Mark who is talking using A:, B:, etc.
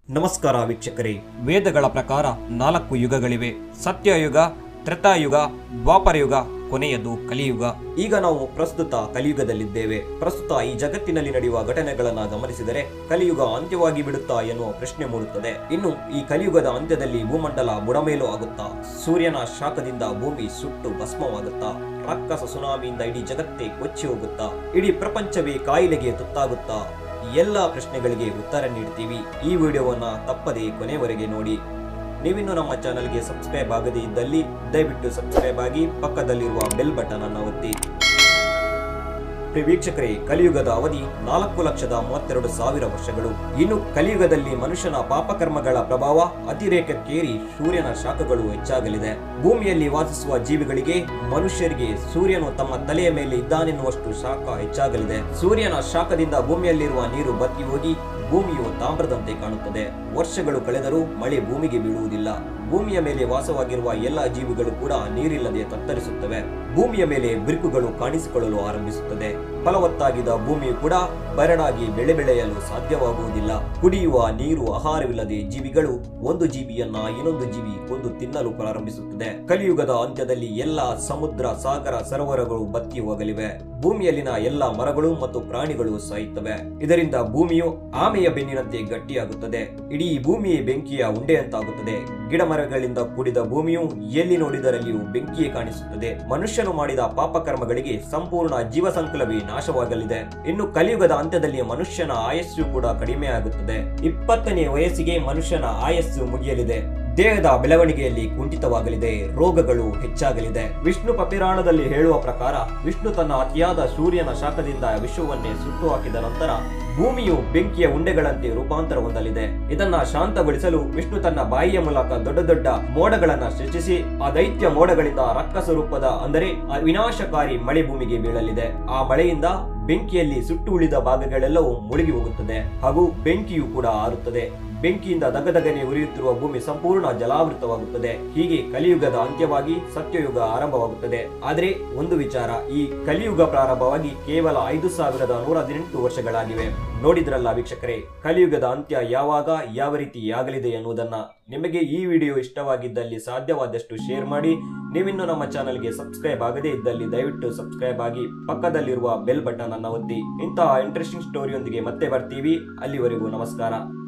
A: ನಮಸ್ಕಾರ ವೀಕ್ಷಕರೇ
B: ವೇದಗಳ ಪ್ರಕಾರ ನಾಲ್ಕು ಯುಗಗಳಿವೆ ಸತ್ಯಯುಗ ತ್ರೇತಾಯುಗ ದ್ವಾಪರಯುಗ ಕೊನೆಯದು ಕಲಿಯುಗ
A: ಈಗ ನಾವು ಪ್ರಸ್ತುತ ಕಲಿಯುಗದಲ್ಲಿದ್ದೇವೆ ಪ್ರಸ್ತುತ ಈ ಜಗತ್ತಿನಲ್ಲಿ ನಡೆಯುವ ಘಟನೆಗಳನ್ನ ಗಮನಿಸಿದರೆ ಕಲಿಯುಗ ಅಂತ್ಯವಾಗಿ ಬಿಡುತ್ತಾ ಎನ್ನುವ ಪ್ರಶ್ನೆ ಮೂಡುತ್ತದೆ ಇನ್ನು ಈ ಕಲಿಯುಗದ ಅಂತ್ಯದಲ್ಲಿ ಭೂಮಂಡಲ ಬುಡಮೇಲು ಆಗುತ್ತಾ ಸೂರ್ಯನ ಶಾಖದಿಂದ ಭೂಮಿ ಸುಟ್ಟು ಭಸ್ಮವಾಗುತ್ತಾ ರಕ್ಕಸ ಸುನಾಮಿಯಿಂದ ಇಡೀ ಜಗತ್ತೇ ಕೊಚ್ಚಿ ಹೋಗುತ್ತಾ ಇಡೀ ಪ್ರಪಂಚವೇ ಕಾಯಿಲೆಗೆ ತುತ್ತಾಗುತ್ತಾ ಈ ಎಲ್ಲಾ ಪ್ರಶ್ನೆಗಳಿಗೆ ಉತ್ತರ ನೀಡ್ತೀವಿ ಈ ವಿಡಿಯೋವನ್ನ ತಪ್ಪದೇ ಕೊನೆವರೆಗೆ ನೋಡಿ ನೀವಿನ್ನು ನಮ್ಮ ಚಾನಲ್ಗೆ ಸಬ್ಸ್ಕ್ರೈಬ್ ಆಗದೇ ಇದ್ದಲ್ಲಿ ದಯವಿಟ್ಟು ಸಬ್ಸ್ಕ್ರೈಬ್ ಆಗಿ ಪಕ್ಕದಲ್ಲಿರುವ ಬೆಲ್ ಬಟನ್ ಅನ್ನು ಒತ್ತಿ ಪ್ರಿಯ ವೀಕ್ಷಕರೇ ಕಲಿಯುಗದ ಅವಧಿ ನಾಲ್ಕು ಲಕ್ಷದ ಮೂವತ್ತೆರಡು ಸಾವಿರ ವರ್ಷಗಳು ಇನ್ನು ಕಲಿಯುಗದಲ್ಲಿ ಮನುಷ್ಯನ ಪಾಪಕರ್ಮಗಳ ಪ್ರಭಾವ ಅತಿರೇಕಕ್ಕೇರಿ ಸೂರ್ಯನ ಶಾಖಗಳು ಹೆಚ್ಚಾಗಲಿದೆ ಭೂಮಿಯಲ್ಲಿ ವಾಸಿಸುವ ಜೀವಿಗಳಿಗೆ ಮನುಷ್ಯರಿಗೆ ಸೂರ್ಯನು ತಮ್ಮ ತಲೆಯ ಮೇಲೆ ಇದ್ದಾನೆನ್ನುವಷ್ಟು ಶಾಖ ಹೆಚ್ಚಾಗಲಿದೆ ಸೂರ್ಯನ ಶಾಖದಿಂದ ಭೂಮಿಯಲ್ಲಿರುವ ನೀರು ಬತ್ತಿ ಹೋಗಿ ಭೂಮಿಯು ತಾಮ್ರದಂತೆ ಕಾಣುತ್ತದೆ ವರ್ಷಗಳು ಕಳೆದರೂ ಮಳೆ ಭೂಮಿಗೆ ಬೀಳುವುದಿಲ್ಲ ಭೂಮಿಯ ಮೇಲೆ ವಾಸವಾಗಿರುವ ಎಲ್ಲ ಜೀವಿಗಳು ಕೂಡ ನೀರಿಲ್ಲದೆ ತತ್ತರಿಸುತ್ತವೆ ಭೂಮಿಯ ಮೇಲೆ ಬಿರುಕುಗಳು ಕಾಣಿಸಿಕೊಳ್ಳಲು ಆರಂಭಿಸುತ್ತದೆ ಫಲವತ್ತಾಗಿದ್ದ ಭೂಮಿಯು ಕೂಡ ಬರಡಾಗಿ ಬೆಳೆ ಬೆಳೆಯಲು ಸಾಧ್ಯವಾಗುವುದಿಲ್ಲ ಕುಡಿಯುವ ನೀರು ಆಹಾರವಿಲ್ಲದೆ ಜೀವಿಗಳು ಒಂದು ಜೀವಿಯನ್ನ ಇನ್ನೊಂದು ಜೀವಿ ಕೊಂದು ತಿನ್ನಲು ಪ್ರಾರಂಭಿಸುತ್ತದೆ ಕಲಿಯುಗದ ಅಂತ್ಯದಲ್ಲಿ ಎಲ್ಲ ಸಮುದ್ರ ಸಾಗರ ಸರೋವರಗಳು ಬತ್ತಿ ಹೋಗಲಿವೆ ಭೂಮಿಯಲ್ಲಿನ ಎಲ್ಲ ಮರಗಳು ಮತ್ತು ಪ್ರಾಣಿಗಳು ಸಾಯುತ್ತವೆ ಇದರಿಂದ ಭೂಮಿಯು ಆಮೆಯ ಬೆನ್ನಿನಂತೆ ಗಟ್ಟಿಯಾಗುತ್ತದೆ ಇಡೀ ಭೂಮಿಯೇ ಬೆಂಕಿಯ ಉಂಡೆಯಂತಾಗುತ್ತದೆ ಗಿಡ ಮರಗಳಿಂದ ಕೂಡಿದ ಭೂಮಿಯು ಎಲ್ಲಿ ನೋಡಿದರಲ್ಲಿಯೂ ಬೆಂಕಿಯೇ ಕಾಣಿಸುತ್ತದೆ ಮನುಷ್ಯನು ಮಾಡಿದ ಪಾಪಕರ್ಮಗಳಿಗೆ ಸಂಪೂರ್ಣ ಜೀವ ಸಂಕುಲವೇ ನಾಶವಾಗಲಿದೆ ಇನ್ನು ಕಲಿಯುಗದ ಅಂತ್ಯದಲ್ಲಿ ಮನುಷ್ಯನ ಆಯಸ್ಸು ಕೂಡ ಕಡಿಮೆಯಾಗುತ್ತದೆ ಇಪ್ಪತ್ತನೇ ವಯಸ್ಸಿಗೆ ಮನುಷ್ಯನ ಆಯಸ್ಸು ಮುಗಿಯಲಿದೆ ದೇಹದ ಬೆಳವಣಿಗೆಯಲ್ಲಿ ಕುಂಠಿತವಾಗಲಿದೆ ರೋಗಗಳು ಹೆಚ್ಚಾಗಲಿದೆ ವಿಷ್ಣು ಪಪಿರಾಣದಲ್ಲಿ ಹೇಳುವ ಪ್ರಕಾರ ವಿಷ್ಣು ತನ್ನ ಅತಿಯಾದ ಸೂರ್ಯನ ಶಾಖದಿಂದ ವಿಶ್ವವನ್ನೇ ಸುಟ್ಟು ಹಾಕಿದ ನಂತರ ಭೂಮಿಯು ಬೆಂಕಿಯ ಉಂಡೆಗಳಂತೆ ರೂಪಾಂತರ ಹೊಂದಲಿದೆ ಇದನ್ನ ಶಾಂತಗೊಳಿಸಲು ವಿಷ್ಣು ತನ್ನ ಬಾಯಿಯ ಮೂಲಕ ದೊಡ್ಡ ದೊಡ್ಡ ಮೋಡಗಳನ್ನ ಸೃಷ್ಟಿಸಿ ಆ ದೈತ್ಯ ಮೋಡಗಳಿಂದ ರಕ್ಕಸ ರೂಪದ ಅಂದರೆ ಆ ವಿನಾಶಕಾರಿ ಮಳೆ ಭೂಮಿಗೆ ಬೀಳಲಿದೆ ಆ ಮಳೆಯಿಂದ ಬೆಂಕಿಯಲ್ಲಿ ಸುಟ್ಟು ಉಳಿದ ಭಾಗಗಳೆಲ್ಲವೂ ಮುಳುಗಿ ಹೋಗುತ್ತದೆ ಹಾಗೂ ಬೆಂಕಿಯು ಕೂಡ ಆರುತ್ತದೆ ಬೆಂಕಿಯಿಂದ ದಗದಗನೆ ಉರಿಯುತ್ತಿರುವ ಭೂಮಿ ಸಂಪೂರ್ಣ ಜಲಾವೃತವಾಗುತ್ತದೆ ಹೀಗೆ ಕಲಿಯುಗದ ಅಂತ್ಯವಾಗಿ ಸತ್ಯಯುಗ ಆರಂಭವಾಗುತ್ತದೆ ಆದರೆ ಒಂದು ವಿಚಾರ ಈ ಕಲಿಯುಗ ಪ್ರಾರಂಭವಾಗಿ ಕೇವಲ ಐದು ಸಾವಿರದ ನೂರ ಹದಿನೆಂಟು ವರ್ಷಗಳಾಗಿವೆ ನೋಡಿದ್ರಲ್ಲ ವೀಕ್ಷಕರೇ ಕಲಿಯುಗದ ಅಂತ್ಯ ಯಾವಾಗ ಯಾವ ರೀತಿ ಆಗಲಿದೆ ಎನ್ನುವುದನ್ನ ನಿಮಗೆ ಈ ವಿಡಿಯೋ ಇಷ್ಟವಾಗಿದ್ದಲ್ಲಿ ಸಾಧ್ಯವಾದಷ್ಟು ಶೇರ್ ಮಾಡಿ ನೀವಿನ್ನು ನಮ್ಮ ಚಾನಲ್ಗೆ ಸಬ್ಸ್ಕ್ರೈಬ್ ಆಗದೇ ಇದ್ದಲ್ಲಿ ದಯವಿಟ್ಟು ಸಬ್ಸ್ಕ್ರೈಬ್ ಆಗಿ ಪಕ್ಕದಲ್ಲಿರುವ ಬೆಲ್ ಬಟನ್ ಅನ್ನು ಒತ್ತಿ ಇಂತಹ ಇಂಟ್ರೆಸ್ಟಿಂಗ್ ಸ್ಟೋರಿಯೊಂದಿಗೆ ಮತ್ತೆ ಬರ್ತೀವಿ ಅಲ್ಲಿವರೆಗೂ ನಮಸ್ಕಾರ